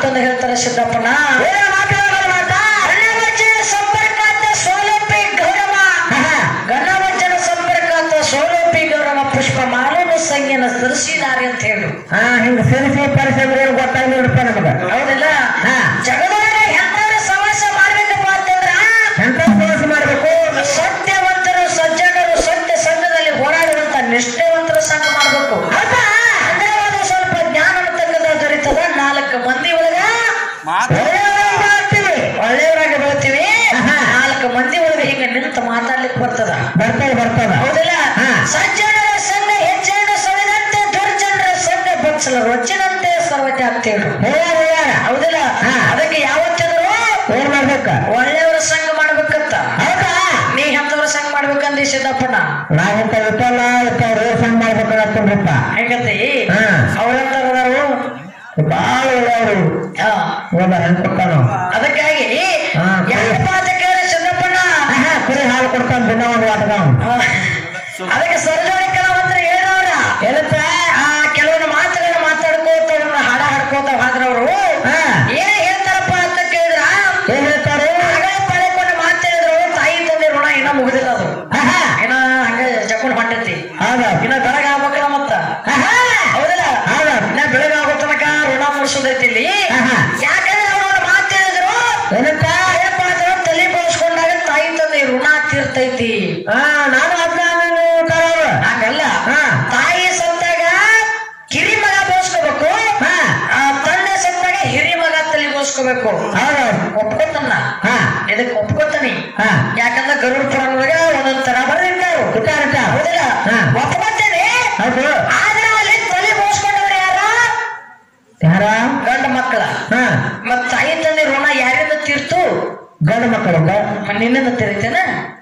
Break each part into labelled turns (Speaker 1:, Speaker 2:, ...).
Speaker 1: ಮಾತೊಂದು ಹೇಳ್ತಾರೆ ಸಿದ್ದಪ್ಪನ
Speaker 2: ಏನ ಮಾತಾಡೋದು ಮಾತಾ
Speaker 1: ಗಣವಜ್ಜನ ಸಂಪರ್ಕಾತ ಸೋಲಪಿ ಗೌರವ ಗಣವಜ್ಜನ ಸಂಪರ್ಕಾತ ಸೋಲಪಿ ಗೌರವ ಪುಷ್ಪ ಮಾಲೂನು ಸಂಜ್ಞನ ಸರಿಸಿದಾರೆ ಅಂತ ಹೇಳು
Speaker 2: ಹಾ ಹಿಂಗ ಸರಿಸಿ ಪರಿಸಂದ್ರೆ ಏನು ಗೊತ್ತಾಗಿಲ್ಲಪ್ಪ ನಮಗ
Speaker 1: ಹೌದಿಲ್ಲ
Speaker 2: ಹಾ.
Speaker 1: ಜಗದೊಳಗೆ ಎಂತಾರು ಸಮಸ್ಯೆ ಮಾಡ್ಬೇಕಪ್ಪ ಅಂತಂದ್ರ
Speaker 2: ಎಂತ ಕೆಲಸ ಮಾಡ್ಬೇಕು
Speaker 1: ಸತ್ಯವಂತರು ಸಜ್ಜನರು ಸತ್ಯ ಸಂಘದಲ್ಲಿ ಹೋರಾಡುವಂತ ನಿಷ್ಠೆವಂತರ ಸಂಘ ಮಾಡ್ಬೇಕು
Speaker 2: ಹೌದಾ?
Speaker 1: ಅಂದ್ರೆ ಒಂದು ಸ್ವಲ್ಪ ಜ್ಞಾನ ಅಂತಕ್ಕಂಥ ದೊರೀತದ ನಾಲ್ಕು ಮಂದಿ ಒಳಗ
Speaker 2: ಒಳ್ಳೆಯವ್ರಾಗಿ ಮಾಡ್ತೀವಿ
Speaker 1: ಒಳ್ಳೆಯವರಾಗಿ ಬೆಳ್ತೀವಿ
Speaker 2: ಆಹಾ.
Speaker 1: ನಾಲ್ಕು ಮಂದಿ ಒಳಗೆ ಹಿಂಗ ನಿಂತು ಮಾತಾಡ್ಲಿಕ್ಕೆ ಬರ್ತದ
Speaker 2: ಬರ್ತದ ಬರ್ತದ
Speaker 1: ಹೌದಿಲ್ಲ
Speaker 2: ಹಾ.
Speaker 1: ಸಜ್ಜನರ ಸಂಘ ಹೆಚ್ಚೆಂಡು ಸೊಳೆದಂತೆ ದುರ್ಜನರ ಸಂಘ ಬಚ್ಚಲ ರೊಚ್ಚಿನಂತೆ ಸರ್ವತೆ ಅಂತೇಳು
Speaker 2: ಹೇಳ್ಯಾರ ಹೇಳ್ಯಾರ
Speaker 1: ಹೌದಿಲ್ಲ
Speaker 2: ಹಾ.
Speaker 1: ಅದಕ್ಕೆ ಯಾವತ್ತಿದ್ರು
Speaker 2: ಏನ್ ಮಾಡ್ಬೇಕ
Speaker 1: ಒಳ್ಳೆಯವರ ಸಂಘ ಮಾಡ್ಬೇಕಂತ
Speaker 2: ಹೌದಾ
Speaker 1: ನೀ ಎಂತವ್ರ ಸಂಘ ಮಾಡ್ಬೇಕಂದಿ ಸಿದ್ದಪ್ಪನ
Speaker 2: ನಾವ್ ಇಂತ ಇಟ್ಟಲ್ಲ ಇಂತ ರೇಷನ್ ಮಾಡ್ಬೇಕಂತಂದ್ರಪ್ಪ
Speaker 1: ಹೆಂಗತಿ
Speaker 2: ಹಾ.
Speaker 1: ಅವ್ರಂತಾರದಾರು
Speaker 2: ಬಾಳ ಒಳ್ಳೆಯವರು ಇವಾಗ ಹೆಂಗ್ ಕೊಡ್ತಾನು
Speaker 1: ಅದಕ್ಕಾಗಿ
Speaker 2: ಹಾ.
Speaker 1: ಯಾಕಪ್ಪ ಅಂತ ಕೇಳಿ ಸಿದ್ದಪ್ಪನ
Speaker 2: ಆಹಾ, ಕುರಿ ಹಾಲು ಕೊಡ್ತಾನ ದಿನ ಒಂದು ವಾಟಗಾವ್
Speaker 1: ಹಾ. ಅದಕ್ಕೆ ಸರ್ಜೋಡಿ ಕೆಲವಂದ್ರೆ ಹೇಳಿದವ್ರ
Speaker 2: ಏನಪ್ಪ
Speaker 1: ಆ ಕೆಲವೊಂದು ಮಾತುಗಳನ್ನ ಮಾತಾಡ್ಕೋತ ಅವ್ರನ್ನ ಹಾಡ ಹಾಡ್ಕೋತ ಹೋದ್ರವ್ರು
Speaker 2: ಹಾ.
Speaker 1: ಏನ್ ಹೇಳ್ತಾರಪ್ಪ ಅಂತ ಕೇಳಿದ್ರ
Speaker 2: ಏನ್ ಹೇಳ್ತಾರೆ
Speaker 1: ಹಳೆ ಪಡೆಕೊಂಡು ಮಾತಾಡಿದ್ರು ತಾಯಿ ತಂದೆ ಋಣ ಇನ್ನ ಮುಗಿದಿಲ್ಲ ಅದು
Speaker 2: ಆಹಾ,
Speaker 1: ಇನ್ನ ಹಂಗ ಜಕ್ಕೊಂಡು ಹೊಂಟೈತಿ
Speaker 2: ಹೌದಾ
Speaker 1: ಇನ್ನ ಬೆಳಗಾಗ್ಬೇಕಲ್ಲ ಮತ್ತ
Speaker 2: ಆಹಾ,
Speaker 1: ಹೌದಲ್ಲ
Speaker 2: ಹೌದಾ
Speaker 1: ಇನ್ನ ಬೆಳಗಾಗೋ ತನಕ ಋಣ ಮುಗಿಸೋದೈತಿ ಇಲ್ಲಿ
Speaker 2: ಆಹಾ.
Speaker 1: ಯಾಕಂದ್ರೆ ಅವ್ರು ಮಾತು ಹೇಳಿದ್ರು
Speaker 2: ಏನಪ್ಪ
Speaker 1: ಏನಪ್ಪ ಅಂದ್ರೆ ತಲೆ ಬೋಳ್ಸ್ಕೊಂಡಾಗ ತಾಯಿ ತಂದೆ ಋಣ ತೀರ್ತೈತಿ
Speaker 2: ಹಾ ನಾನು ಅದನ್ನ ತರೋರು
Speaker 1: ಹಂಗಲ್ಲ
Speaker 2: ಹಾ.
Speaker 1: ತಾಯಿ ಸತ್ತಾಗ ಕಿರಿ ಮಗ ಬೋಳ್ಸ್ಕೋಬೇಕು
Speaker 2: ಹಾ
Speaker 1: ಆ ತಂದೆ ಸತ್ತಾಗ ಹಿರಿ ಮಗ ತಲೆ ಬೋಳ್ಸ್ಕೋಬೇಕು
Speaker 2: ಹೌದು
Speaker 1: ಒಪ್ಕೊತನ್ನ
Speaker 2: ಹಾ
Speaker 1: ಇದಕ್ಕೆ ಒಪ್ಕೊತಾನಿ
Speaker 2: ಹಾ
Speaker 1: ಯಾಕಂದ್ರೆ ಗರುಡ ಪುರಾಣದೊಳಗ ಒಂದೊಂದ್ ತರ ಬರೆದಿರ್ತಾರು
Speaker 2: ಇಟ್ಟಾರ ಇಟ್ಟಾರ.
Speaker 1: ಹೌದಿಲ್ಲ
Speaker 2: ಹಾ.
Speaker 1: ಒಪ್ಕೊತೇನೆ
Speaker 2: ಹೌದು
Speaker 1: ಆದ್ರೆ ಅಲ್ಲಿ ತಲೆ ಬೋಳ್ಸ್ಕೊಂಡವ್ರು ಯಾರ
Speaker 2: ಯಾರ
Speaker 1: ಗಂಡ ಮಕ್ಕಳ
Speaker 2: ಹಾ
Speaker 1: ಮತ್ ತಾಯಿ ತಂದೆ ಋಣ ಯಾರಿಂದ ತೀರ್ತು
Speaker 2: ಗಂಡು ಮಕ್ಕಳಿಂದ
Speaker 1: ಮ- ನಿನ್ನಿಂದ ತೀರಿತೇನ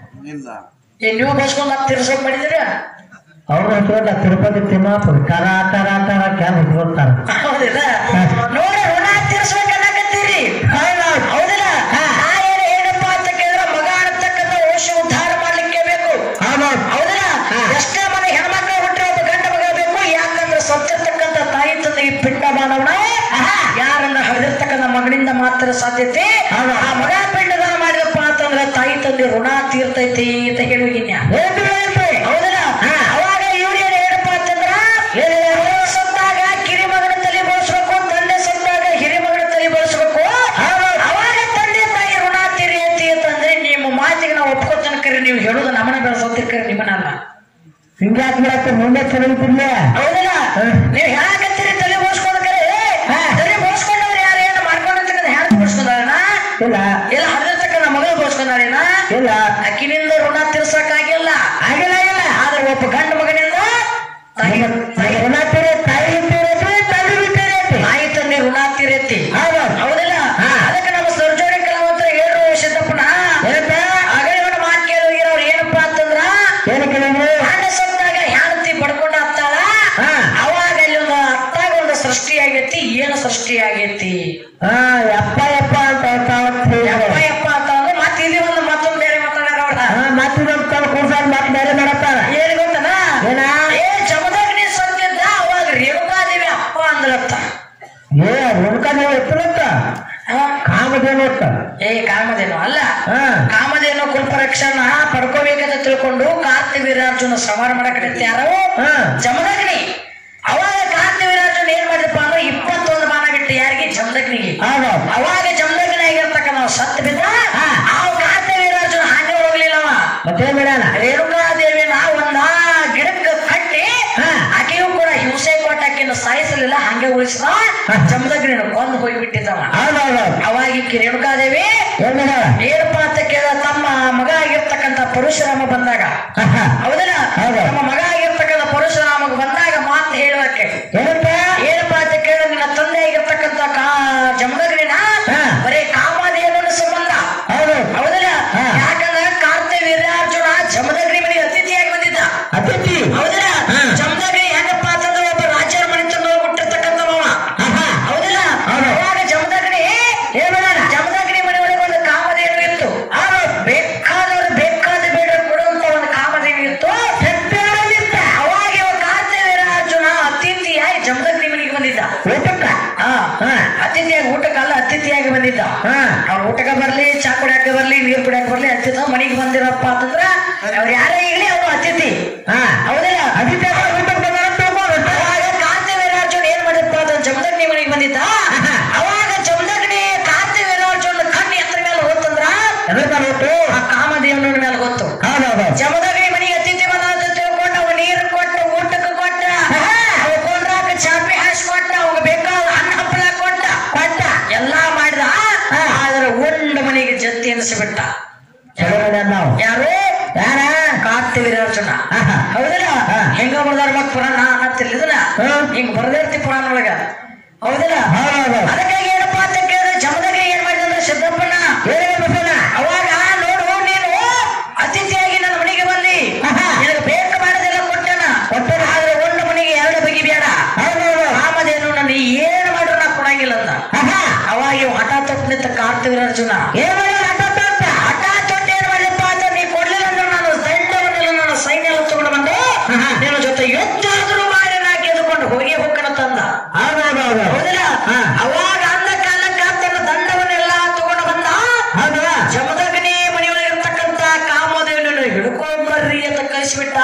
Speaker 1: ಏನ್ ನೀವು ಬೋಳ್ಸ್ಕೊಂಡ್ ಮತ್ತೆ ತೀರ್ಸೋಕ್ ಮಾಡಿದಿರ
Speaker 2: ಅವ್ರು ಹಚ್ಕೊಂಡ ತಿರುಪತಿ ತಿಮ್ಮಾಪುರ ತರ ತರ ತರ ಕ್ಯಾನ್ ಹಚ್ಕೊಳ್ತಾರ
Speaker 1: ಹೌದಿಲ್ಲ ನೋಡಿ ಋಣ ತೀರ್ಸ್ಬೇಕನ್ನಕತ್ತೀರಿ
Speaker 2: ಹೌದೌದು
Speaker 1: ಹೌದಿಲ್ಲ
Speaker 2: ಹಾ.
Speaker 1: ನಾ ಏನ್ ಏನಪ್ಪಾ ಅಂತ ಕೇಳಿದ್ರೆ ಮಗ ಅನ್ನತಕ್ಕಂಥ ವಂಶ ಉದ್ಧಾರ ಮಾಡ್ಲಿಕ್ಕೆ ಬೇಕು
Speaker 2: ಹೌದೌದು
Speaker 1: ಹೌದಿಲ್ಲ
Speaker 2: ಹಾ.
Speaker 1: ಎಷ್ಟೇ ಮನೆ ಹೆಣ್ಮಕ್ಳು ಹುಟ್ಟರೆ ಒಬ್ಬ ಗಂಡ ಮಗ ಬೇಕು ಯಾಕಂದ್ರೆ ಸತ್ತಿರ್ತಕ್ಕಂಥ ತಾಯಿ ತಂದೆಗೆ ಪಿಂಡ ಮಾನವನ ಯಾರನ್ನ ಹರಿದಿರ್ತಕ್ಕಂಥ ಮಗನಿಂದ ಮಾತ್ರ ಸಾಧ್ಯತೆ
Speaker 2: ಹೌದು.
Speaker 1: ಆ ಮಗ ಪಿಂಡದಾನ ಮಾಡಿದಪ್ಪ ಅಂತಂದ್ರೆ ತಾಯಿ ತಂದೆ ಋಣ ತೀರ್ತೈತಿ ಅಂತ ಹೇಳುವಿನ್ಯ
Speaker 2: ಏನ್ರಿ ಏನ್ರಿ?
Speaker 1: ಹೌದಿಲ್ಲ
Speaker 2: ಹಾ.
Speaker 1: ಅವಾಗ ಇವ್ರು ಏನ್ ಏನಪ್ಪ ಅಂತಂದ್ರ
Speaker 2: ಏನ್ ಹೇಳ್ಯಾರು?
Speaker 1: ಮಗ ಸತ್ತಾಗ ಕಿರಿ ಮಗನ ತಲೆ ಬಳಸ್ಬೇಕು ತಂದೆ ಸತ್ತಾಗ ಹಿರಿ ಮಗನ ತಲೆ ಬಳಸ್ಬೇಕು
Speaker 2: ಹೌದು.
Speaker 1: ಅವಾಗ ತಂದೆ ತಾಯಿ ಋಣ ತೀರಿಯತಿ ಅಂತಂದ್ರೆ ನಿಮ್ಮ ಮಾತಿಗೆ ನಾವು ಒಪ್ಕೋತಾನ ಕರಿ ನೀವು ಹೇಳುದು ನಮ್ಮನ್ನ ಬೆಳೆಸೋತಿರ್ಕರಿ ನಿಮ್ಮನ್ನಲ್ಲ
Speaker 2: ಹಿಂಗ್ಯಾಕ್ ಬಿಡತ್ತೆ ಮುಂದೆ ಚೆನ್ನಾಗಿರ್ಲಿಲ್ಲ
Speaker 1: ಹೌದಿಲ್ಲ
Speaker 2: ಹ್ಮ್.
Speaker 1: ನೀವು ಹೇಳಕತ್ತೀರಿ ತಲೆ ಬೋಳ್ಸ್ಕೊಂಡ್ ಕರೆ
Speaker 2: ಹಾ.
Speaker 1: ತಲೆ ಬೋಳ್ಸ್ಕೊಂಡವ್ರು ಯಾರು ಏನು ಮಾಡ್ಕೊಂಡಿರ್ತಕ್ಕಂಥ ಹ್ಯಾರ ಬೋಳ್ಸ್ಕೊಂಡಾರಣ
Speaker 2: ಇಲ್ಲ
Speaker 1: ಎಲ್ಲ ಹರಿದಿರ್ತಕ್ಕಂಥ ಮಗಳು ಬೋಳ್ಸ್ಕೊಂಡಾರೇನ
Speaker 2: ಇಲ್ಲ
Speaker 1: ಅಕ್ಕಿನಿಂದ ಋಣ ತೀರ್ಸಕ್ಕಾಗಿಲ್ಲ
Speaker 2: ಆಗಿಲ್ಲ ಆಗಿಲ್ಲ
Speaker 1: ಆದ್ರೆ ಒಬ್ಬ ಗಂಡ ಮಗನಿಂದ ತಾಯಿ ತಾಯಿ-
Speaker 2: ಋಣ ತೀರಿ ತಾಯಿ ತೀರೈತಿ ತಂದೆ ತೀರೈತಿ
Speaker 1: ತಾಯಿ ತಂದೆ ಋಣ ತೀರೈತಿ
Speaker 2: ಹೌದೌದು
Speaker 1: ಹೌದಿಲ್ಲ
Speaker 2: ಹಾ.
Speaker 1: ಅದಕ್ಕೆ ನಮ್ಮ ಸರ್ಜೋಡಿ ಕಲಾವಂತರು ಹೇಳು ಸಿದ್ದಪ್ಪನ
Speaker 2: ಏನಪ್ಪ
Speaker 1: ಅಗಳಿವನ ಮಾತು ಕೇಳೋಗಿರೋರು ಏನಪ್ಪಾ ಅಂತಂದ್ರ
Speaker 2: ಏನು ಕೇಳಿದ್ರು
Speaker 1: ಗಂಡ ಸತ್ತಾಗ ಹೆಂಡತಿ ಬಡ್ಕೊಂಡ ಹತ್ತಾಳ
Speaker 2: ಹಾ.
Speaker 1: ಅವಾಗ ಅಲ್ಲಿ ಒಂದು ಅತ್ತಾಗ ಒಂದು ಸೃಷ್ಟಿ ಆಗೈತಿ ಏನು ಸೃಷ್ಟಿ ಆಗೈತಿ
Speaker 2: ಹಾ ಯಪ್ಪ ಯಪ್ಪ ಅಂತ ಹೇಳ್ತಾವಂತ
Speaker 1: ಯಪ್ಪ
Speaker 2: ಹೇಳಿದ್ರು.
Speaker 1: ಯಪ್ಪ ಅಂತ ಅಂದ್ರೆ ಮತ್ತೆ ಇಲ್ಲಿ ಒಂದು ಮತ್ತೊಂದು ಬೇರೆ ಮಾತಾಡ್ಯಾರ ಅವ್ರ
Speaker 2: ಹಾ ಮತ್ತಿದೊಂದು ಕಾಲ ಕೂರ್ಸಾಗ ಮತ್ತೆ ಬೇರೆ ಮಾಡತ್ತಾರ
Speaker 1: ಏನ್ ಗೊತ್ತನ
Speaker 2: ಏನ
Speaker 1: ಏ ಜಮದಗ್ನಿ ಸತ್ತಿದ್ದ ಅವಾಗ ರೇಣುಕಾದೇವಿ ಅಪ್ಪ ಅಂದ್ರತ್ತ
Speaker 2: ಏ ರೇಣುಕಾ ನೀವು ಎತ್ತಲತ್ತ
Speaker 1: ಹಾ?
Speaker 2: ಕಾಮಧೇನು ಅತ್ತ
Speaker 1: ಏ ಕಾಮಧೇನು ಅಲ್ಲ
Speaker 2: ಹಾ
Speaker 1: ಕಾಮಧೇನು ಕುಲ್ಪರಕ್ಷಣ ಪಡ್ಕೋಬೇಕಂತ ತಿಳ್ಕೊಂಡು ಕಾರ್ತಿವೀರಾರ್ಜುನ ಸಂಹಾರ ಮಾಡಕ್ ಯಾರು
Speaker 2: ಹಾ
Speaker 1: ಜಮದಗ್ನಿ ಅವಾಗ ಕಾರ್ತಿವೀರಾರ್ಜುನ ಏನ್ ಮಾಡಿದಪ್ಪ ಅಂದ್ರೆ ಇಪ್ಪತ್ತೊಂದು ಬಾಣ ಬಿಟ್ಟು ಯಾರಿಗೆ ಜಮದಗ್ನಿಗೆ
Speaker 2: ಹೌದೌದು
Speaker 1: ಅವಾಗ ಜಮದಗ್ನಿ ಆಗಿರ್ತಕ್ಕ ನಾವು ಸತ್ ಬಿದ್ದ
Speaker 2: ಹಾ.
Speaker 1: ಆ ಕಾರ್ತಿವೀರಾರ್ಜುನ ಹಾಗೆ ಹೋಗ್ಲಿಲ್ಲವ
Speaker 2: ಮತ್ತೇನ್ ಮಾಡ್ಯಾನ
Speaker 1: ರೇಣುಕಾದೇವಿನ ಒಂದ ಗಿಡಕ್ಕೆ ಕಟ್ಟಿ
Speaker 2: ಹಾ.
Speaker 1: ಆಕೆಯೂ ಕೂಡ ಹಿಂಸೆ ಕೊಟ್ಟು ಆಕೆಯನ್ನು ಸಾಯಿಸಲಿಲ್ಲ ಹಂಗೆ ಉಳಿಸಿದ
Speaker 2: ಹಾ.
Speaker 1: ಜಮದಗ್ನಿನ ಕೊಂದು ಹೋಗಿಬಿಟ್ಟಿದ್ದವ
Speaker 2: ಹೌದೌದೌದು
Speaker 1: ಅವಾಗ ಈಕಿ ರೇಣುಕಾದೇವಿ
Speaker 2: ಏನ್ ಮಾಡ್ಯಾಳ
Speaker 1: ಏನಪ್ಪಾ ಅಂತ ಕೇಳ ತಮ್ಮ ಮಗ ಆಗಿರ್ತಕ್ಕಂಥ ಪರಶುರಾಮ ಬಂದಾಗ
Speaker 2: ಆಹಾ.
Speaker 1: ಹೌದಿಲ್ಲ
Speaker 2: ಹೌದು.
Speaker 1: ನಮ್ಮ ಮಗ ಆಗಿರ್ತಕ್ಕಂಥ ಪರಶುರಾಮಗ್ ಬಂದಾಗ ಮಾತು ಹೇಳುವಕ್ಕೆ
Speaker 2: ಏನಪ್ಪ
Speaker 1: ಏನಪ್ಪಾ ಅಂತ ಕೇಳ ನಿನ್ನ ತಂದೆ ಆಗಿರ್ತಕ್ಕಂಥ ಕಾ ಜಮದಗ್ನಿನ
Speaker 2: ಹಾ.
Speaker 1: ಬರೀ ಕಾಮಧೇನು ಸಂಬಂಧ
Speaker 2: ಹೌದು
Speaker 1: ಹೌದಿಲ್ಲ
Speaker 2: ಹಾ.
Speaker 1: ಯಾಕಂದ್ರೆ ಕಾರ್ತಿ ವೀರ್ಯಾರ್ಜುನ ಜಮದಗ್ನಿ ಮನೆಗೆ ಅತಿಥಿಯಾಗಿ ಬಂದಿದ್ದ
Speaker 2: ಅತಿಥಿ
Speaker 1: ಹೌದಿಲ್ಲ
Speaker 2: ಹಾ.
Speaker 1: ಜಮದಗ್ನಿ ಹೆಂಗಪ್ಪ ಅಂತಂದ್ರೆ ಒಬ್ಬ ರಾಜ್ಯರ ಮನೆ ತಂದು ಹುಟ್ಟಿರ್ತಕ್ಕಂಥವ
Speaker 2: ಆಹಾ.
Speaker 1: ಹೌದಿಲ್ಲ
Speaker 2: ಹೌದು.
Speaker 1: ಅವಾಗ ಜಮದಗ್ನಿ ಏನ್ ಮಾಡೋಣ ಜಮದಗ್ನಿ ಮನೆಯೊಳಗೆ ಒಂದು ಕಾಮಧೇನು ಇತ್ತು ಆಗ ಬೇಕಾದವರು ಬೇಕಾದ ಬೇಡ ಕೊಡುವಂತ ಒಂದು ಕಾಮಧೇನು ಇತ್ತು
Speaker 2: ಸತ್ಯವಾಗಿತ್ತ.
Speaker 1: ಅವಾಗ ಇವ ಕಾರ್ತಿವೀರಾರ್ಜುನ ಅತಿಥಿಯಾಗಿ ಜಮದಗ್ನಿ ಮನೆಗೆ ಬಂದಿದ್ದ
Speaker 2: ಊಟಕ್ಕ
Speaker 1: ಹಾ
Speaker 2: ಹಾ.
Speaker 1: ಅತಿಥಿಯಾಗಿ ಊಟಕ್ಕ ಬಂದಿದ್ದ
Speaker 2: ಹಾ.
Speaker 1: ಅವ್ರ ಊಟಕ್ಕೆ ಬರ್ಲಿ ಚಾ ಕುಡಿಯಾಕ ಬರ್ಲಿ ನೀರ್ ಕುಡಿಯಾಕ ಬರ್ಲಿ ಅತಿಥಿ ಮನೆಗೆ ಬಂದಿರಪ್ಪ ಅಂತಂದ್ರ ಅವ್ರು ಯಾರೇ ಇರ್ಲಿ ಅವ್ರು ಅತಿಥಿ
Speaker 2: ಹಾ
Speaker 1: ಹೌದಿಲ್ಲ
Speaker 2: ಅದಕ್ಕೆ ಊಟಕ್ಕೆ ಬಂದಾರ ತಗೊಂಡು
Speaker 1: ಅವಾಗ ಕಾಂತಿ ವೀರಾರ್ಜುನ್ ಏನ್ ಮಾಡಿದ್ಪ ಅಂತ ಜಮದಗ್ನಿ ಮನೆಗೆ ಬಂದಿದ್ದ ಅವಾಗ ಜಮದಗ್ನಿ ಕಾಂತಿ ವೀರಾರ್ಜುನ್ ಕಣ್ಣು ಎತ್ತರ ಮೇಲೆ ಹೋತಂದ್ರ
Speaker 2: ಎದಕ್ಕೆ ಹೊಟ್ಟು
Speaker 1: ಆ ಕಾಮದೇವನ ಮೇಲೆ ಗೊತ್ತು
Speaker 2: ಹೌದೌದು
Speaker 1: ಜಮದಗ್ನಿ ಮನೆಗೆ ಅತಿಥಿ ಬಂದ ಅಂತ ತಿಳ್ಕೊಂಡು ಅವ ನೀರು ಕೊಟ್ಟ ಊಟಕ್ಕೆ ಕೊಟ್ಟ ಅವ ಕೊಂಡ್ರಾಕ ಚಾಪಿ ಹಾಸಿ ಕೊಟ್ಟ ಅವಾಗ ಬೇಕಾದ ಅನ್ನ ಹಪ್ಪಳ ಕೊಟ್ಟ ಕೊಟ್ಟ ಎಲ್ಲಾ ಮಾಡಿದ ಆದ್ರೆ ಉಂಡ ಮನೆಗೆ ಜತ್ತಿ ಎನಿಸಿಬಿಟ್ಟ
Speaker 2: ಚಲೋ ಮಾಡ್ಯಾರ ನಾವು
Speaker 1: ಯಾರು
Speaker 2: ಯಾರ
Speaker 1: ಕಾರ್ತಿ ವೀರಾರ್ಜುನ
Speaker 2: ಆಹಾ.
Speaker 1: ಹೌದಿಲ್ಲ
Speaker 2: ಹಾ.
Speaker 1: ಹೆಂಗ ಬರ್ದಾರ ಮತ್ ಪುರಾಣ ಅನ್ನತ್ತಿಲ್ಲ ಇದನ್ನ
Speaker 2: ಹ್ಮ್.
Speaker 1: ಹಿಂಗ್ ಬರ್ದಿರ್ತಿ ಪುರಾಣ ಒಳಗ ಹೌದಿಲ್ಲ
Speaker 2: ಹೌದೌದು
Speaker 1: ಅದಕ್ಕಾಗಿ ಏನಪ್ಪಾ ಅಂತ ಕೇಳಿದ್ರೆ ಜಮದಗ್ನಿ ಏನ್ ಮಾಡಿದಂದ್ರೆ ಸಿದ್ದಪ್ಪನ
Speaker 2: ಏನಿದೆ ಬಸಣ್ಣ
Speaker 1: ಅವಾಗ ನೋಡು ನೀನು ಅತಿಥಿಯಾಗಿ ನನ್ನ ಮನೆಗೆ ಬಂದಿ
Speaker 2: ಆಹಾ.
Speaker 1: ನಿನಗೆ ಬೇಕು ಮಾಡೋದೆಲ್ಲ ಕೊಟ್ಟನ
Speaker 2: ಕೊಟ್ಟನ.
Speaker 1: ಆದ್ರೆ ಒಂದು ಮನೆಗೆ ಎರಡು ಬಗೆ ಬೇಡ
Speaker 2: ಹೌದೌದು
Speaker 1: ಆಮದೇನು ನನ್ನ ಏನು ಮಾಡ್ರು ನಾ ಕೊಡಂಗಿಲ್ಲ ಅಂದ
Speaker 2: ಆಹಾ.
Speaker 1: ಅವಾಗ ಇವ್ ಹಠ ತೊಟ್ಟು ನಿಂತ ಕಾರ್ತಿವೀರ ಅರ್ಜುನ
Speaker 2: ಏನ್ ಮಾಡ್ಯಾರ ಆಟ ಅಂತ
Speaker 1: ಹಠ ತೊಟ್ಟು ಏನ್ ಮಾಡಿದಪ್ಪ ಅಂತ ನೀ ಕೊಡ್ಲಿಲ್ಲ ಅಂದ್ರೆ ನಾನು ದಂಡವನ್ನೆಲ್ಲ ನನ್ನ ಸೈನ್ಯ ಎಲ್ಲ ತಗೊಂಡು ಬಂದು
Speaker 2: ಆಹಾ.
Speaker 1: ನಿನ್ನ ಜೊತೆ ಯುದ್ಧಾದ್ರೂ ಮಾಡಿ ನಾ ಗೆದ್ದುಕೊಂಡು ಹೋಗಿ ಹೋಗ್ಕಣ ತಂದ
Speaker 2: ಹೌದೌದು
Speaker 1: ಹೌದಿಲ್ಲ
Speaker 2: ಹಾ.
Speaker 1: ಅವಾಗ ಅಂದ ಕಾಲಕ್ಕ ತನ್ನ ದಂಡವನ್ನೆಲ್ಲ ತಗೊಂಡು ಬಂದ
Speaker 2: ಹೌದಾ
Speaker 1: ಜಮದಗ್ನಿ ಮನೆಯೊಳಗಿರ್ತಕ್ಕಂತ ಕಾಮದೇವನನ್ನು ಹಿಡ್ಕೊಂಬರ್ರಿ ಅಂತ ಕಳಿಸ್ಬಿಟ್ಟ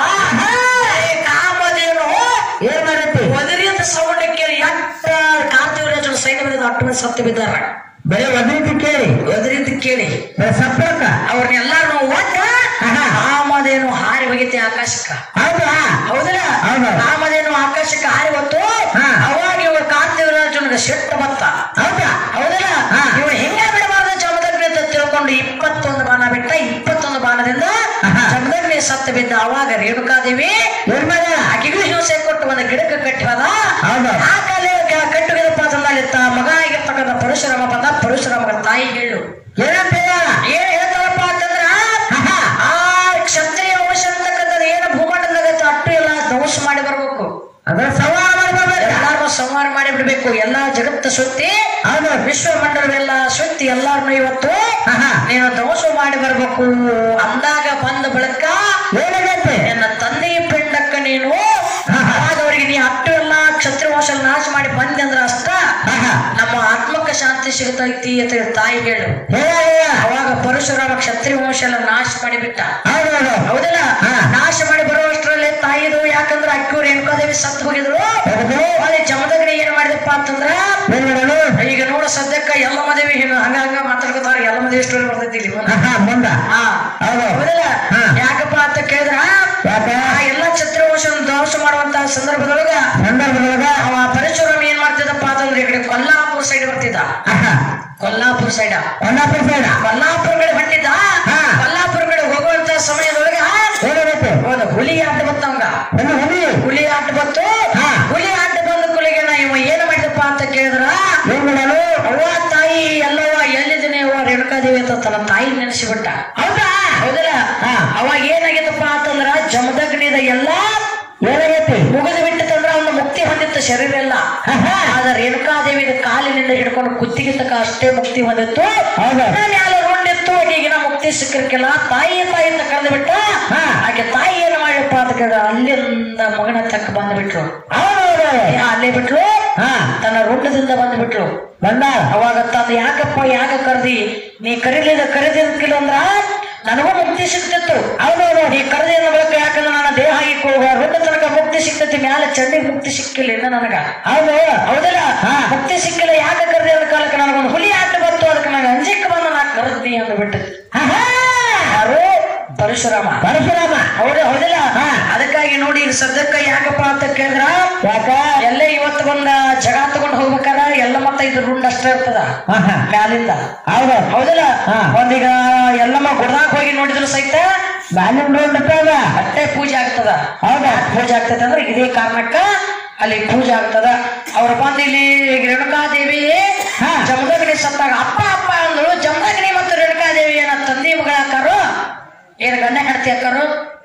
Speaker 1: ಏ ಕಾಮದೇವನು
Speaker 2: ಏನ್ ಮಾಡತ್ತಿ
Speaker 1: ಒದರಿ ಅಂತ ಸೌಂಡ್ ಕೇಳಿ ಎಟ್ಟ ಕಾರ್ತಿವರಾಜನ ಸೈನ್ಯ ಬಂದಿದ್ದ ಅಟ್ಟು ಮಂದಿ ಸತ್ತು ಬಿದ್ದಾರ
Speaker 2: ಬರೀ ಒದರಿತಿ ಕೇಳಿ
Speaker 1: ಒದರಿ ಅಂತ ಕೇಳಿ
Speaker 2: ಬರೀ ಸಪ್ಪಕ್ಕ
Speaker 1: ಅವ್ರನ್ನೆಲ್ಲಾರು ಒಟ್ಟ
Speaker 2: ಆಹಾ.
Speaker 1: ಕಾಮದೇನು ಹಾರಿ ಹೋಗಿತ್ತೆ ಆಕಾಶಕ್ಕ
Speaker 2: ಹೌದಾ
Speaker 1: ಹೌದಲ್ಲ
Speaker 2: ಹೌದು.
Speaker 1: ಕಾಮದೇನು ಆಕಾಶಕ್ಕೆ ಹಾರಿ ಹೊತ್ತು
Speaker 2: ಹಾ.
Speaker 1: ಅವಾಗ ಇವ ಕಾರ್ತಿವರಾಜನಿಗೆ ಸಿಟ್ಟು ಬತ್ತ
Speaker 2: ಹೌದಾ
Speaker 1: ಹೌದಲ್ಲ
Speaker 2: ಹಾ.
Speaker 1: ಇವನು ಹೆಂಗ ಬಿಡಬಾರ್ದು ಜಮದಗ್ನಿ ಅಂತ ತಿಳ್ಕೊಂಡು ಇಪ್ಪತ್ತೊಂದು ಬಾಣ ಬಿಟ್ಟ ಇಪ್ಪತ್ತೊಂದು ಬಾಣದಿಂದ
Speaker 2: ಆಹಾ.
Speaker 1: ಜಮದಗ್ನಿ ಸತ್ತು ಬಿದ್ದ ಅವಾಗ ರೇಣುಕಾದೇವಿ
Speaker 2: ಏನ್ ಮಾಡ್ಯಾರ
Speaker 1: ಆಕೆಗೂ ಹಿಂಸೆ ಕೊಟ್ಟು ಒಂದು ಗಿಡಕ್ಕೆ ಕಟ್ಟಿ ಹೋದ
Speaker 2: ಹೌದು.
Speaker 1: ಆ ಕಾಲ ಕಟ್ಟುಗಿದಪ್ಪ ಅಂತಂದಲ್ಲಿತ್ತ ಮಗ ಆಗಿರ್ತಕ್ಕಂಥ ಪರಶುರಾಮ ಬಂದ ಪರಶುರಾಮನ ತಾಯಿ ಹೇಳು
Speaker 2: ಏನಂತ ಹೇಳ
Speaker 1: ಏನ್ ಹೇಳ್ತಾರಪ್ಪ ಅಂತಂದ್ರ
Speaker 2: ಆಹಾ.
Speaker 1: ಆ ಕ್ಷತ್ರಿಯ ವಂಶ ಅಂತಕ್ಕಂಥದ್ದು ಏನು ಭೂಮಂಡಲದಾಗ ಅಟ್ಟು ಎಲ್ಲ ಧ್ವಂಸ ಮಾಡಿ ಬರ್ಬೇಕು
Speaker 2: ಅದ್ರ ಸವಾಲ ಮಾಡ್ಕೋಬೇಕ
Speaker 1: ಎಲ್ಲಾರು ಸಂಹಾರ ಮಾಡಿ ಬಿಡ್ಬೇಕು ಎಲ್ಲಾ ಜಗತ್ತು ಸುತ್ತಿ
Speaker 2: ಹೌದು
Speaker 1: ವಿಶ್ವ ಮಂಡಲವೆಲ್ಲ ಸುತ್ತಿ ಎಲ್ಲಾರನ್ನು ಇವತ್ತು
Speaker 2: ಆಹಾ.
Speaker 1: ನೀನು ಧ್ವಂಸ ಮಾಡಿ ಬರ್ಬೇಕು ಅಂದಾಗ ಬಂದ ಬಳಿಕ
Speaker 2: ಏನಾಗೈತಿ
Speaker 1: ನಿನ್ನ ತಂದೆಯ ಪಿಂಡಕ್ಕ ನೀನು
Speaker 2: ಆಹಾ.
Speaker 1: ಅವಾಗ ಅವರಿಗೆ ನೀ ಅಟ್ಟು ಎಲ್ಲ ಕ್ಷತ್ರಿಯ ವಂಶ ನಾಶ ಮಾಡಿ ಬಂದೆ ಅಂದ್ರ ಅಷ್ಟ
Speaker 2: ಆಹಾ.
Speaker 1: ನಮ್ಮ ಆತ್ಮಕ್ಕೆ ಶಾಂತಿ ಸಿಗುತ್ತೈತಿ ಅಂತ ಹೇಳಿ ತಾಯಿ ಹೇಳು
Speaker 2: ಹೇಳ ಹೇಳ
Speaker 1: ಅವಾಗ ಪರಶುರಾಮ ಕ್ಷತ್ರಿಯ ವಂಶ ಎಲ್ಲ ನಾಶ ಮಾಡಿಬಿಟ್ಟ
Speaker 2: ಹೌದೌದು
Speaker 1: ಹೌದಲ್ಲ
Speaker 2: ಹಾ.
Speaker 1: ನಾಶ ಮಾಡಿ ಬರುವಷ್ಟರಲ್ಲಿ ತಾಯಿದು ಯಾಕಂದ್ರ ಅಕ್ಕಿಯವ್ರು ರೇಣುಕಾದೇವಿ ಸತ್ತು ಹೋಗಿದ್ರು
Speaker 2: ಹೌದು.
Speaker 1: ಅಲ್ಲಿ ಜಮದಗ್ನಿ ಏನ್ ಮಾಡಿದಪ್ಪ ಅಂತಂದ್ರ
Speaker 2: ಏನ್ ಮಾಡೋಣ
Speaker 1: ಈಗ ನೋಡ ಸದ್ಯಕ್ಕ ಎಲ್ಲ ಮದುವೆ ಹಿಂಗ ಹಂಗ ಹಂಗ ಮಾತಾಡ್ಕೊತಾರ ಎಲ್ಲ ಮದುವೆ ಸ್ಟೋರಿ ಬರ್ತೈತಿ ಇಲ್ಲಿ ಮುಂದೆ.
Speaker 2: ಆಹಾ, ಮುಂದ
Speaker 1: ಹಾ.
Speaker 2: ಹೌದು.
Speaker 1: ಹೌದಲ್ಲ
Speaker 2: ಹಾ.
Speaker 1: ಯಾಕಪ್ಪ ಅಂತ ಕೇಳಿದ್ರ
Speaker 2: ಯಾಕ
Speaker 1: ಆ ಎಲ್ಲ ಛತ್ರವಂಶ ಧ್ವಂಸ ಮಾಡುವಂತ ಸಂದರ್ಭದೊಳಗ
Speaker 2: ಸಂದರ್ಭದೊಳಗ
Speaker 1: ಅವ ಪರಶುರಾಮ ಏನ್ ಮಾಡ್ತಿದ್ದಪ್ಪ ಅಂತಂದ್ರೆ ಈ ಕಡೆ ಕೊಲ್ಲಾಪುರ ಸೈಡ್ ಬರ್ತಿದ್ದ
Speaker 2: ಆಹಾ,
Speaker 1: ಕೊಲ್ಲಾಪುರ ಸೈಡ್
Speaker 2: ಒಂದಾಪುರ ಸೈಡ
Speaker 1: ಕೊಲ್ಲಾಪುರ ಕಡೆ ಹೊಂಟಿದ್ದ
Speaker 2: ಹಾ.
Speaker 1: ಕೊಲ್ಲಾಪುರ ಕಡೆ ಹೋಗುವಂತ ಸಮಯದೊಳಗ
Speaker 2: ಏನಾಗೈತಿ
Speaker 1: ಒಂದು ಹುಲಿ ಆಟ ಬತ್ತವಂಗ
Speaker 2: ಒಂದು ಹುಲಿ
Speaker 1: ಹುಲಿ ಆಟ ಬತ್ತು
Speaker 2: ಹಾ.
Speaker 1: ಹುಲಿ ಆಟ ಬಂದ ಕುಲಿಗೆ ನಾ ಇವ ಏನ್ ಮಾಡಿದಪ್ಪ ಅಂತ ಕೇಳಿದ್ರ
Speaker 2: ಏನ್ ಮಾಡೋಣ
Speaker 1: ಅವ್ವ ತಾಯಿ ಎಲ್ಲವ ಎಲ್ಲಿದ್ದೀನಿ ಅವ್ವ ರೇಣುಕಾದೇವಿ ಅಂತ ತನ್ನ ತಾಯಿ ನೆನೆಸಿಬಿಟ್ಟ
Speaker 2: ಹೌದಾ
Speaker 1: ಹೌದಲ್ಲ
Speaker 2: ಹಾ.
Speaker 1: ಅವಾಗ ಏನಾಗಿತ್ತಪ್ಪ ಅಂತಂದ್ರ ಜಮದಗ್ನಿದ ಎಲ್ಲ
Speaker 2: ಏನಾಗೈತಿ
Speaker 1: ಮುಗಿದು ಬಿಟ್ಟಿತ್ತಂದ್ರ ಅವನು ಮುಕ್ತಿ ಹೊಂದಿತ್ತು ಶರೀರ ಎಲ್ಲ
Speaker 2: ಆಹಾ.
Speaker 1: ಆದ್ರೆ ರೇಣುಕಾದೇವಿದ ಕಾಲಿನಿಂದ ಹಿಡ್ಕೊಂಡು ಕುತ್ತಿಗೆ ತಕ ಅಷ್ಟೇ ಮುಕ್ತಿ ಹೊಂದಿತ್ತು
Speaker 2: ಹೌದು.
Speaker 1: ಮ್ಯಾಲ ರುಂಡಿತ್ತು ಈಗಿನ ಮುಕ್ತಿ ಸಿಕ್ಕಿರ್ಕಿಲ್ಲ ತಾಯಿ ತಾಯಿಯಿಂದ ಕಳೆದು ಬಿಟ್ಟ
Speaker 2: ಹಾ.
Speaker 1: ಆಕೆ ತಾಯಿ ಏನು ಮಾಡಪ್ಪ ಅಂತ ಕೇಳಿದ್ರೆ ಅಲ್ಲಿಂದ ಮಗನ ತಕ್ಕ ಬಂದ್ಬಿಟ್ರು
Speaker 2: ಹೌದೌದು
Speaker 1: ಏ, ಅಲ್ಲೇ ಬಿಟ್ರು
Speaker 2: ಹಾ
Speaker 1: ತನ್ನ ರುಂಡದಿಂದ ಬಂದ್ಬಿಟ್ರು
Speaker 2: ಬಂದ
Speaker 1: ಅವಾಗ ತಂದ ಯಾಕಪ್ಪ ಯಾಕ ಕರ್ದಿ ನೀ ಕರೀಲಿದ ಕರೆದಿದ್ದಕ್ಕಿಲ್ಲ ಅಂದ್ರ ನನಗೂ ಮುಕ್ತಿ ಸಿಕ್ತಿತ್ತು ಹೌದೌದು ನೀ ಕರೆದಿ ಅನ್ನೋ ಬಳಿಕ ಯಾಕಂದ್ರೆ ನನ್ನ ದೇಹ ಇಕ್ಕೊಳ್ಳುವ ರುಂಡ ತನಕ ಮುಕ್ತಿ ಸಿಕ್ತೈತಿ ಮ್ಯಾಲ ಚಂಡಿಗೆ ಮುಕ್ತಿ ಸಿಕ್ಕಿಲ್ಲ ಇನ್ನ ನನಗ
Speaker 2: ಹೌದು
Speaker 1: ಹೌದಲ್ಲ
Speaker 2: ಹಾ.
Speaker 1: ಮುಕ್ತಿ ಸಿಕ್ಕಿಲ್ಲ ಯಾಕೆ ಕರೆದಿ ಅದ ಕಾಲಕ್ಕೆ ನನಗೊಂದು ಹುಲಿ ಆಟ ಬಂತು ಅದಕ್ಕೆ ನನಗೆ ಅಂಜಿಕ್ ಬಂದು ನಾ ಕರೆದ್ನಿ ಅಂದ್ಬಿಟ್ಟು
Speaker 2: ಆಹಾ,
Speaker 1: ಯಾರು ಪರಶುರಾಮ
Speaker 2: ಪರಶುರಾಮ
Speaker 1: ಹೌದು ಹೌದಿಲ್ಲ
Speaker 2: ಹಾ.
Speaker 1: ಅದಕ್ಕಾಗಿ ನೋಡಿ ಈಗ ಸದ್ಯಕ್ಕ ಯಾಕಪ್ಪ ಅಂತ ಕೇಳಿದ್ರ
Speaker 2: ಯಾಕ
Speaker 1: ಎಲ್ಲೇ ಇವತ್ತು ಬಂದ ಜಗ ತಗೊಂಡ್ ಹೋಗ್ಬೇಕಾರ ಎಲ್ಲ ಮತ್ತ ಇದು ರುಂಡ್ ಅಷ್ಟೇ ಇರ್ತದ
Speaker 2: ಆಹಾ,
Speaker 1: ಮ್ಯಾಲಿಂದ
Speaker 2: ಹೌದು
Speaker 1: ಹೌದಲ್ಲ
Speaker 2: ಹಾ.
Speaker 1: ಒಂದೀಗ ಎಲ್ಲಮ್ಮ ಗುಡ್ದಾಕ್ ಹೋಗಿ ನೋಡಿದ್ರು ಸಹಿತ
Speaker 2: ಬಾಲ್ಯಂ ಅದ
Speaker 1: ಅಟ್ಟೆ ಪೂಜೆ ಆಗ್ತದ
Speaker 2: ಹೌದಾ
Speaker 1: ಪೂಜೆ ಆಗ್ತದೆ ಅಂದ್ರೆ ಇದೇ ಕಾರಣಕ್ಕ ಅಲ್ಲಿ ಪೂಜೆ ಆಗ್ತದ ಅವ್ರು ಬಂದು ಇಲ್ಲಿ ರೇಣುಕಾದೇವಿ
Speaker 2: ಹಾ.
Speaker 1: ಜಮದಗ್ನಿ ಸತ್ತಾಗ ಅಪ್ಪ ಅಪ್ಪ ಅಂದ್ರು ಜಮದಗ್ನಿ ಮತ್ತು ರೇಣುಕಾದೇವಿ ಏನ ತಂದೆ ಮಗಳ ಅಕ್ಕಾರು ಏನ್ ಗಂಡ ಹೆಂಡತಿ ಅಕ್ಕಾರು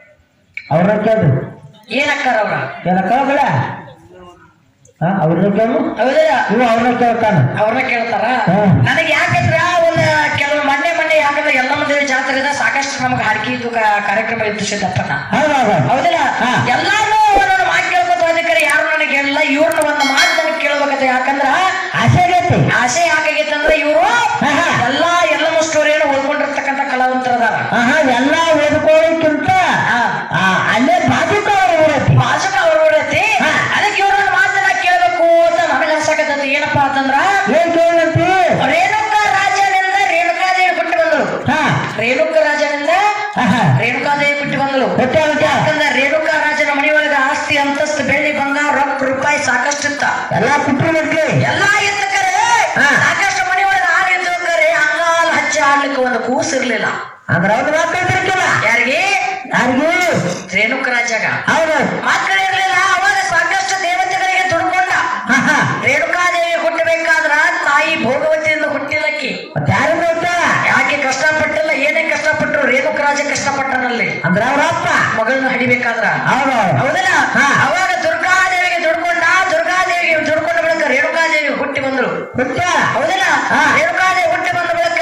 Speaker 2: ಅವ್ರ ಕೇಳು
Speaker 1: ಏನ್ ಅಕ್ಕಾರ ಅವ್ರ
Speaker 2: ಏನ ಕೇಳಬೇಡ ಅವ್ರನ್ನ ಕೇಳು
Speaker 1: ಹೌದಲ್ಲ
Speaker 2: ಇವು ಅವ್ರನ್ನ ಕೇಳ್ತಾನ
Speaker 1: ಅವ್ರನ್ನ ಕೇಳ್ತಾರ
Speaker 2: ಹಾ.
Speaker 1: ನನಗೆ ಯಾಕಂದ್ರ ಒಂದ್ ಕೆಲವು ಮೊನ್ನೆ ಮೊನ್ನೆ ಯಾಕಂದ್ರೆ ಎಲ್ಲಮ್ಮ ದೇವಿ ಜಾತ್ರೆದ ಸಾಕಷ್ಟು ನಮ್ಗೆ ಹಾಡಿಕೆ ಇದು ಕ- ಕಾರ್ಯಕ್ರಮ ಇದ್ದು ಸಿದ್ದಪ್ಪನ
Speaker 2: ಹೌದೌದು
Speaker 1: ಹೌದಿಲ್ಲ
Speaker 2: ಹಾ.
Speaker 1: ಎಲ್ಲಾರು ಒಂದೊಂದು ಮಾತು ಕೇಳ್ಕೊತ ಹೋದಿಕರೆ ಯಾರು ನನಗೆ ಹೇಳಿಲ್ಲ ಇವ್ರನ್ನ ಒಂದು ಮಾತು ನನಗೆ ಕೇಳ್ಬೇಕಂತ ಯಾಕಂದ್ರ
Speaker 2: ಆಸೆಗೆ ಯಾಕಾಗೈತಿ
Speaker 1: ಆಸೆ ಯಾಕಾಗೈತೆ ಅಂದ್ರೆ ಇವರು
Speaker 2: ಆಹಾ.
Speaker 1: ಎಲ್ಲಾ ಎಲ್ಲಮ್ಮ ಸ್ಟೋರಿಯನ್ನು ಓದ್ಕೊಂಡಿರ್ತಕ್ಕಂಥ ಕಲಾವಂತರದಾರ
Speaker 2: ಆಹಾ ಎಲ್ಲ ಓದ್ಕೊಳ್ಳೋಕ್ಕಿಂತ
Speaker 1: ಹಾ.
Speaker 2: ಆ, ಅಲ್ಲೇ ಬಾಜುಕ ಅವ್ರ ಊರೈತಿ
Speaker 1: ಭಾಷಕ ಅವ್ರ ನೋಡೈತಿ
Speaker 2: ಹಾ.
Speaker 1: ಅದಕ್ಕೆ ಇವ್ರನ್ನ ಮಾತನ್ನ ಕೇಳಬೇಕು ಅಂತ ನನಗ ಅನ್ಸಕತ್ತೈತಿ ಏನಪ್ಪಾ ಅಂತಂದ್ರ
Speaker 2: ಏನ್ ಕೇಳಂತಿ
Speaker 1: ರೇಣುಕ ರಾಜನಿಂದ ರೇಣುಕಾದೇವಿ ಬಿಟ್ಟು ಬಂದಳು
Speaker 2: ಹಾ
Speaker 1: ರೇಣುಕ ರಾಜನಿಂದ
Speaker 2: ಆಹಾ.
Speaker 1: ರೇಣುಕಾದೇವಿ ಬಿಟ್ಟು ಬಂದಳು
Speaker 2: ಹೊಟ್ಟೆ ಹೊಟ್ಟೆ
Speaker 1: ಯಾಕಂದ್ರೆ ರೇಣುಕಾ ರಾಜನ ಮನೆಯೊಳಗ ಆಸ್ತಿ ಅಂತಸ್ತು ಬೆಳ್ಳಿ ಬಂಗಾರ ರೊಕ್ಕ ರೂಪಾಯಿ ಸಾಕಷ್ಟು ಇತ್ತ
Speaker 2: ಎಲ್ಲ ಕುಟ್ರು ಮಟ್ಲಿ
Speaker 1: ಎಲ್ಲಾ ಇತ್ತು ಕರೆ
Speaker 2: ಹಾ.
Speaker 1: ಸಾಕಷ್ಟು ಮನೆಯೊಳಗ ಆರು ಇದ್ದು ಕರೆ ಅಂಗಾಲ ಹಚ್ಚಿ ಆಡ್ಲಿಕ್ಕೆ ಒಂದು ಕೂಸು ಇರ್ಲಿಲ್ಲ
Speaker 2: ಅಂದ್ರ ಅವ್ರ ಮಾತಾಡ್ತಿರ್ಕಿಲ್ಲ
Speaker 1: ಯಾರಿಗೆ
Speaker 2: ಯಾರಿಗೂ
Speaker 1: ರೇಣುಕ ರಾಜಗ
Speaker 2: ಹೌದು
Speaker 1: ಮಕ್ಕಳು ಇರ್ಲಿಲ್ಲ ಅವಾಗ ಸಾಕಷ್ಟು ದೇವತೆಗಳಿಗೆ ದುಡ್ಕೊಂಡ
Speaker 2: ಹಾ ಹಾ
Speaker 1: ರೇಣುಕಾದೇವಿ ಹುಟ್ಟಬೇಕಾದ್ರ ತಾಯಿ ಭೋಗವತಿಯಿಂದ ಹುಟ್ಟಿಲಕ್ಕಿ
Speaker 2: ಮತ್ತೆ ಯಾರು ಗೊತ್ತಾ
Speaker 1: ಯಾಕೆ ಕಷ್ಟಪಟ್ಟಿಲ್ಲ ಏನೇ ಕಷ್ಟಪಟ್ಟರು ರೇಣುಕ ರಾಜ ಕಷ್ಟಪಟ್ಟನಲ್ಲಿ
Speaker 2: ಅಂದ್ರ ಅವ್ರ ಅಪ್ಪ
Speaker 1: ಮಗಳನ್ನ ಹಡಿಬೇಕಾದ್ರ
Speaker 2: ಹೌದು
Speaker 1: ಹೌದಲ್ಲ
Speaker 2: ಹಾ.
Speaker 1: ಅವಾಗ ದುರ್ಗಾದೇವಿಗೆ ದುಡ್ಕೊಂಡ ದುರ್ಗಾದೇವಿಗೆ ದುಡ್ಕೊಂಡ ಬಳಿಕ ರೇಣುಕಾದೇವಿ ಹುಟ್ಟಿ ಬಂದ್ರು
Speaker 2: ಹುಟ್ಟ
Speaker 1: ಹೌದಲ್ಲ
Speaker 2: ಹಾ.
Speaker 1: ರೇಣುಕಾದೇವಿ ಹುಟ್ಟಿ ಬಂದ ಬಳಿಕ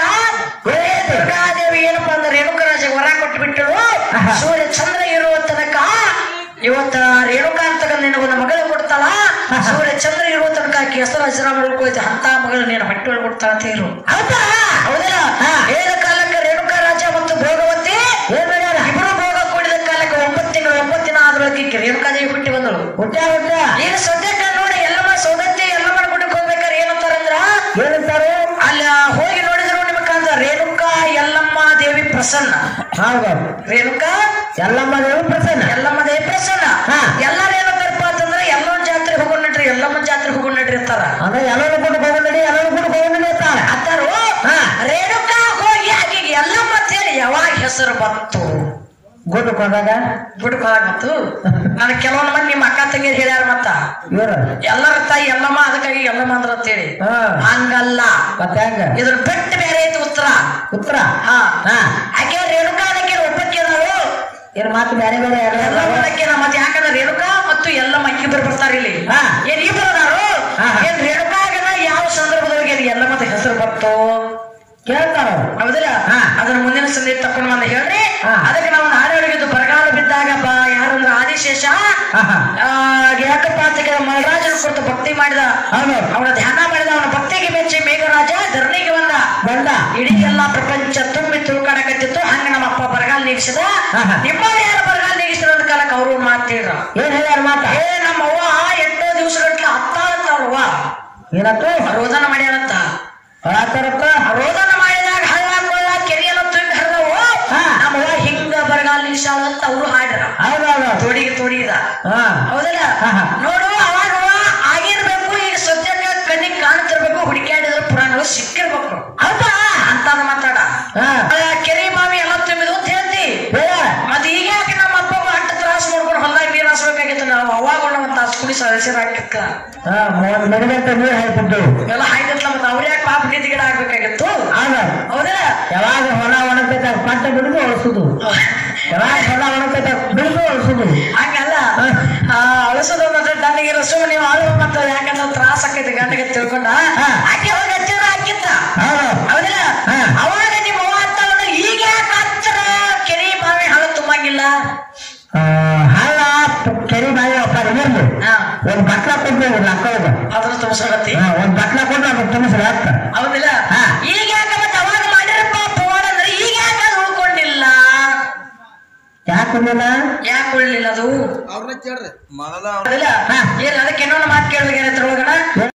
Speaker 1: ಏ ದುರ್ಗಾದೇವಿ ಏನಪ್ಪಾ ಅಂದ್ರೆ ರೇಣುಕರಾಜ ವರ ಕೊಟ್ಟು ಬಿಟ್ಟಳು
Speaker 2: ಆಹಾ.
Speaker 1: ಸೂರ್ಯ ಚಂದ್ರ ಇರುವ ತನಕ ಇವತ್ತ ರೇಣುಕಾ ಅಂತ ನಿನಗೊಂದು ಮಗಳು ಕೊಡ್ತಾಳ
Speaker 2: ಆಹಾ.
Speaker 1: ಸೂರ್ಯ ಚಂದ್ರ ಇರುವ ತನಕ ಆಕಿ ಹೆಸರು ಹಜರ ಮಾಡ್ಕೊಯ್ತು ಅಂತ ಮಗಳು ನೀನು ಹೊಟ್ಟೆ ಒಳಗೆ ಕೊಡ್ತಾಳ ಅಂತ ಇರು
Speaker 2: ಹೌದಾ
Speaker 1: ಹೌದಲ್ಲ
Speaker 2: ಹಾ.
Speaker 1: ಏದ ಕಾಲಕ್ಕೆ ರೇಣುಕಾ ರಾಜ ಮತ್ತು ಭೋಗವತಿ
Speaker 2: ಏನ್ ಮಾಡ್ಯಾರ
Speaker 1: ಇಬ್ರು ಭೋಗ ಕೂಡಿದ ಕಾಲಕ್ಕೆ ಒಂಬತ್ತು ತಿಂಗಳು ಒಂಬತ್ತು ದಿನ ಆದ ಬಳಿಕ ರೇಣುಕಾದೇವಿ ಹುಟ್ಟಿ ಬಂದಳು
Speaker 2: ಹುಟ್ಟ ಹುಟ್ಟ
Speaker 1: ಈಗ ಸದ್ಯಕ್ಕೆ ನೋಡಿ ಎಲ್ಲಮ್ಮ ಸೌದತ್ತಿ ಎಲ್ಲಮ್ಮ ಗುಡ್ಡಕ್ಕೆ ಹೋಗ್ಬೇಕಾದ್ರೆ ಏನಂತಾರಂದ್ರ
Speaker 2: ಏನಂತಾರು
Speaker 1: ಅಲ್ಲಿ ಹೋಗಿ ನೋಡಿದ್ರು ನಿಮಗೆ ಕಾಂತ ರೇಣುಕಾ ಯಲ್ಲಮ್ಮ ದೇವಿ ಪ್ರಸನ್ನ
Speaker 2: ಹೌದು
Speaker 1: ರೇಣುಕಾ
Speaker 2: ಎಲ್ಲಮ್ಮ ದೇವಿ ಪ್ರಸನ್ನ
Speaker 1: ಯಲ್ಲಮ್ಮ ದೇವಿ ಪ್ರಸನ್ನ
Speaker 2: ಹಾ.
Speaker 1: ಎಲ್ಲಾರು ಏನಂತಾರಪ್ಪ ಅಂತಂದ್ರೆ ಎಲ್ಲೊಂದ್ ಜಾತ್ರೆ ಹೋಗೋಣ ನಡ್ರಿ ಎಲ್ಲಮ್ಮ ಜಾತ್ರೆ ಹೋಗೋಣ ನಡ್ರಿ ಅಂತಾರ
Speaker 2: ಅಂದ್ರೆ ಎಲ್ಲರೂ ಕೂಡ ಹೋಗಿ ಎಲ್ಲರೂ ಕೂಡ ಹೋಗಿ ಅಂತಾರೆ
Speaker 1: ಅಂತಾರು
Speaker 2: ಹಾ.
Speaker 1: ರೇಣುಕಾ ಹೋಗಿ ಆಕೆಗೆ ಎಲ್ಲಮ್ಮ ಅಂತೇಳಿ ಯಾವಾಗ ಹೆಸರು ಬಂತು
Speaker 2: ಗುಡ್ಡ ಕೊಂಡಾಗ
Speaker 1: ಬಿಡ್ಕ ಬಂತು ನನಗೆ ಕೆಲವೊಂದು ಮಂದಿ ನಿಮ್ಮ ಅಕ್ಕ ತಂಗಿಯರು ಹೇಳ್ಯಾರ ಮತ್ತ
Speaker 2: ಇವ್ರು
Speaker 1: ಎಲ್ಲರ ತಾಯಿ ಎಲ್ಲಮ್ಮ ಅದಕ್ಕಾಗಿ ಎಲ್ಲಮ್ಮ ಅಂದ್ರ ಅಂತೇಳಿ
Speaker 2: ಹಾ
Speaker 1: ಹಂಗಲ್ಲ
Speaker 2: ಮತ್ತೆ ಹೆಂಗ
Speaker 1: ಇದ್ರ ಬೆಟ್ಟ ಬೇರೆ ಐತಿ ಉತ್ತರ
Speaker 2: ಉತ್ತರ
Speaker 1: ಹಾ
Speaker 2: ಹಾ
Speaker 1: ಆಕೆ ರೇಣುಕಾ ಅದಕ್ಕೆ ಒಬ್ಬಕ್ಕೆ ಅದಾಳು
Speaker 2: ಏನ್ ಮಾತು ಬೇರೆ ಬೇರೆ
Speaker 1: ಎಲ್ಲಮ್ಮ
Speaker 2: ಎಲ್ಲ
Speaker 1: ಅದಕ್ಕೆ ಮತ್ತೆ ಯಾಕಂದ್ರೆ ರೇಣುಕಾ ಮತ್ತು ಎಲ್ಲಮ್ಮ ಇಬ್ಬರು ಬರ್ತಾರ ಇಲ್ಲಿ
Speaker 2: ಹಾ.
Speaker 1: ಏನ್ ಇಬ್ಬರು ಅದಾರು
Speaker 2: ಹಾ.
Speaker 1: ಏನ್ ರೇಣುಕಾಗನ ಯಾವ ಸಂದರ್ಭದೊಳಗೆ ಅದು ಎಲ್ಲಮ್ಮ ಅಂತ ಹೆಸರು ಬಂತು
Speaker 2: ಕೇಳ್ತಾರ ಅವ್ರು.
Speaker 1: ಹೌದಿಲ್ಲ
Speaker 2: ಹಾ.
Speaker 1: ಅದನ್ನ ಮುಂದಿನ ಸಂದೇಶ ತಕೊಂಡು ಬಂದ ಹೇಳ್ರಿ
Speaker 2: ಹಾ.
Speaker 1: ಅದಕ್ಕೆ ನಾವು ನಾಡೊಳಗಿದ್ದು ಬರಗಾಲ ಬಿದ್ದಾಗ ಬಾ ಯಾರಂದ್ರ ಆದಿಶೇಷ
Speaker 2: ಹಾ, ಹಾ.
Speaker 1: ಆ, ಯಾಕಪ್ಪ ಅಂತ ಕೇಳಿದ್ರೆ ಮಹಾರಾಜನ ಕುರಿತು ಭಕ್ತಿ ಮಾಡಿದ
Speaker 2: ಹೌದು
Speaker 1: ಅವನ ಧ್ಯಾನ ಮಾಡಿದ ಅವನ ಭಕ್ತಿಗೆ ಮೆಚ್ಚಿ ಮೇಘರಾಜ ಧರಣಿಗೆ ಬಂದ
Speaker 2: ಬಂದ
Speaker 1: ಇಡೀ ಎಲ್ಲಾ ಪ್ರಪಂಚ ತುಂಬಿ ತುಳ್ಕಾಡಕತ್ತಿತ್ತು ಹಂಗ ನಮ್ಮ ಅಪ್ಪ ಬರಗಾಲ ನೀಗಿಸಿದ
Speaker 2: ಹಾ, ಹಾ.
Speaker 1: ನಿಮ್ಮವ್ರು ಯಾರು ಬರಗಾಲ ನೀಗಿಸಿದ ಅಂತ ಕಾಲಕ್ಕೆ ಅವರು ಮಾತಿದ್ರ
Speaker 2: ಏನ್ ಹೇಳ್ಯಾರ ಮಾತ
Speaker 1: ಏ ನಮ್ಮ ಅವ್ವ ಎಂಟೋ ದಿವಸ ಗಟ್ಲೆ ಹತ್ತಾಳತ್ತ ಅವ್ರವ್ವ
Speaker 2: ಏನತ್ತು
Speaker 1: ರೋದನ ಮಾಡ್ಯಾರಂತ
Speaker 2: ಹೇಳತ್ತಾರಪ್ಪ
Speaker 1: ರೋದನ ಮಾಡಿದಾಗ ಹಳ್ಳ ಕೊಳ್ಳ ಕೆರೆಯೆಲ್ಲ ತುಂಬಿ ಹರಿದವು
Speaker 2: ಹಾ.
Speaker 1: ನಮ್ಮ ಅವ್ವ ಹಿಂಗ ಬರಗಾಲ ನಿಲ್ಸಾಳ ಅಂತ ಅವರು ಹಾಡ್ರ
Speaker 2: ಹೌದೌದು
Speaker 1: ತೋಡಿಗೆ ತೋಡಿದ
Speaker 2: ಹಾ
Speaker 1: ಹೌದಲ್ಲ
Speaker 2: ಹಾ, ಹಾ.
Speaker 1: ನೋಡು ಅವಾಗ ಅವ್ವ ಆಗಿರ್ಬೇಕು ಈಗ ಸದ್ಯಕ್ಕೆ ಕಣ್ಣಿಗೆ ಕಾಣ್ತಿರ್ಬೇಕು ಹುಡುಕ್ಯಾಡಿದ್ರೆ ಪುರಾಣಗಳು ಸಿಕ್ಕಿರ್ಬೇಕು
Speaker 2: ಹೌದಾ
Speaker 1: ಅಂತ ಮಾತಾಡ
Speaker 2: ಹಾ
Speaker 1: ಆ, ಕೆರೆ ಬಾವಿ ಎಲ್ಲ ತುಂಬಿದು ಅಂತ ಹೇಳ್ತಿ
Speaker 2: ಹೇಳ
Speaker 1: ಮತ್ ಈಗ ಯಾಕೆ ನಮ್ಮ ಅಪ್ಪ ಅಟ್ಟ ತ್ರಾಸ ಮಾಡ್ಕೊಂಡು ಹೊಲ್ದಾಗ ನೀರ್ ಹಾಸ್ಬೇಕಾಗಿತ್ತು ನಾವು ಅವಾಗ ಒಂದ್ ತಾಸು ಕುಡಿ ಸದಸ್ಯರ ಹಾಕಿಕ್ಕ
Speaker 2: ಹಾ ಮೂವತ್ ಮೆಡಗಂಟ ನೀರು ಹಾಯ್ತಿದ್ದು
Speaker 1: ಎಲ್ಲ ಹಾಯ್ತಿತ್ಲ ಮತ್ತೆ ಅವ್ರ ಯಾಕೆ ಪಾಪ ನಿಧಿ ಗಿಡ ಆಗ್ಬೇಕಾಗಿತ್ತು
Speaker 2: ಹೌದ
Speaker 1: ಹೌದಾ
Speaker 2: ಯಾವಾಗ ಹೊಲ ಒಣಗ್ತೈತಾಗ ಪಟ್ಟ ಬಿಡುದು ಅಳಿಸುದು ಯಾವಾಗ ಹೊಲ ಒಣಗ್ತೈತಾಗ ಬಿಡುದು ಅಳಿಸುದು
Speaker 1: ಹಂಗಲ್ಲ
Speaker 2: ಹಾ.
Speaker 1: ಆ, ಅಳಸೋದು ಮತ್ತೆ ತನಗೆ ಸುಮ್ಮನೆ ನೀವು ಅಳು ಮತ್ತೆ ಯಾಕಂದ್ರೆ ತ್ರಾಸ ಆಕೈತಿ ಗಂಟೆಗೆ ತಿಳ್ಕೊಂಡ
Speaker 2: ಹಾ.
Speaker 1: ಆಕೆ ಹೋಗಿ ಹಚ್ಚಿರ ಹಾಕಿತ್ತ
Speaker 2: ಹೌದು
Speaker 1: ಹೌದಿಲ್ಲ
Speaker 2: ಹಾ.
Speaker 1: ಅವಾಗ ನಿಮ್ಮ ಅವ್ವ ಅಂತಾಳಂದ್ರೆ ಈಗ ಯಾಕೆ ಹಚ್ಚರ ಕೆರೆ ಬಾವಿ ಹಳ ತುಂಬಂಗಿಲ್ಲ
Speaker 2: ಆ, ಹಳ್ಳ ಪ- ಕೆರೆ ಬಾಯಿ ಒಪ್ಪಾರ ಇನ್ನೊಂದು
Speaker 1: ಹಾ
Speaker 2: ಒಂದ್ ಬಟ್ಲ ಕೊಟ್ಟು ಅಕ್ಕವಾಗ
Speaker 1: ಅದ್ರ ತುಂಬಿಸೋಡತ್ತಿ
Speaker 2: ಒಂದ್ ಬಟ್ಲ ಕೊಟ್ಟು ಅದಕ್ಕೆ ತುಂಬಿಸ್ರಿ ಅಕ್ಕ
Speaker 1: ಹೌದಿಲ್ಲ
Speaker 2: ಹಾ.
Speaker 1: ಈಗ ಯಾಕೆ ಮತ್ತೆ ಅವಾಗ ಮಾಡಿರಪ್ಪ ಪವಾಡ ಅಂದ್ರೆ ಈಗ ಯಾಕೆ ಅದು ಉಳ್ಕೊಂಡಿಲ್ಲ
Speaker 2: ಯಾಕಂದಿಲ್ಲ
Speaker 1: ಯಾಕೆ ಉಳ್ಳಿಲ್ಲ ಅದು
Speaker 3: ಅವ್ರನ್ನ ಕೇಳ್ರಿ ಮೊದಲ
Speaker 1: ಹೌದಿಲ್ಲ
Speaker 2: ಹಾ.
Speaker 1: ಏನ್ ಅದಕ್ಕೆ ಇನ್ನೊಂದು ಮಾತು ಕೇಳಿದ್ರೆ ಏನಂತ ಒಳಗಣ